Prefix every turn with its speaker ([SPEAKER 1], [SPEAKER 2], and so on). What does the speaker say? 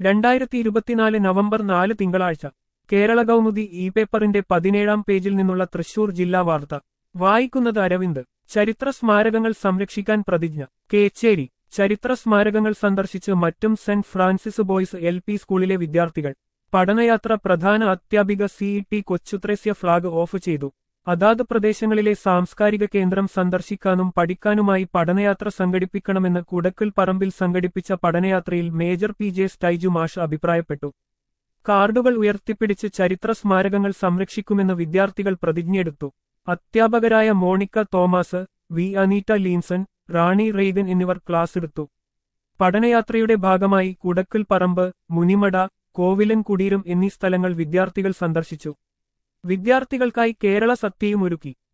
[SPEAKER 1] രണ്ടായിരത്തി ഇരുപത്തിനാല് നവംബർ നാല് തിങ്കളാഴ്ച കേരള കൗമുദി ഇ പേപ്പറിന്റെ പതിനേഴാം പേജിൽ നിന്നുള്ള തൃശൂർ ജില്ലാ വാർത്ത വായിക്കുന്നത് അരവിന്ദ് ചരിത്ര സ്മാരകങ്ങൾ സംരക്ഷിക്കാൻ പ്രതിജ്ഞ കേച്ചേരി ചരിത്ര സ്മാരകങ്ങൾ സന്ദർശിച്ച് മറ്റും saint Francis boys L P സ്കൂളിലെ വിദ്യാർത്ഥികൾ പഠനയാത്ര പ്രധാന അധ്യാപിക സിഇ ടി കൊച്ചുത്രേസ്യ ഫ്ളാഗ് ഓഫ് ചെയ്തു അതാത് പ്രദേശങ്ങളിലെ സാംസ്കാരിക കേന്ദ്രം സന്ദർശിക്കാനും പഠിക്കാനുമായി പഠനയാത്ര സംഘടിപ്പിക്കണമെന്ന് കുടക്കൽ പറമ്പിൽ സംഘടിപ്പിച്ച പഠനയാത്രയിൽ മേജർ പി ജെ സ്റ്റൈജു മാഷ് അഭിപ്രായപ്പെട്ടു കാർഡുകൾ ഉയർത്തിപ്പിടിച്ച് ചരിത്ര സ്മാരകങ്ങൾ സംരക്ഷിക്കുമെന്ന് വിദ്യാർത്ഥികൾ പ്രതിജ്ഞയെടുത്തു അധ്യാപകരായ Monica Thomas V Aneeta Leenson Rani Reagan എന്നിവർ ക്ലാസ് എടുത്തു പഠനയാത്രയുടെ ഭാഗമായി കുടക്കൽ പറമ്പ് മുനിമട കോവിലൻ കുടീരം എന്നീ സ്ഥലങ്ങൾ വിദ്യാർത്ഥികൾ സന്ദർശിച്ചു വിദ്യാർത്ഥികൾക്കായി കേരള സത്യയും ഒരുക്കി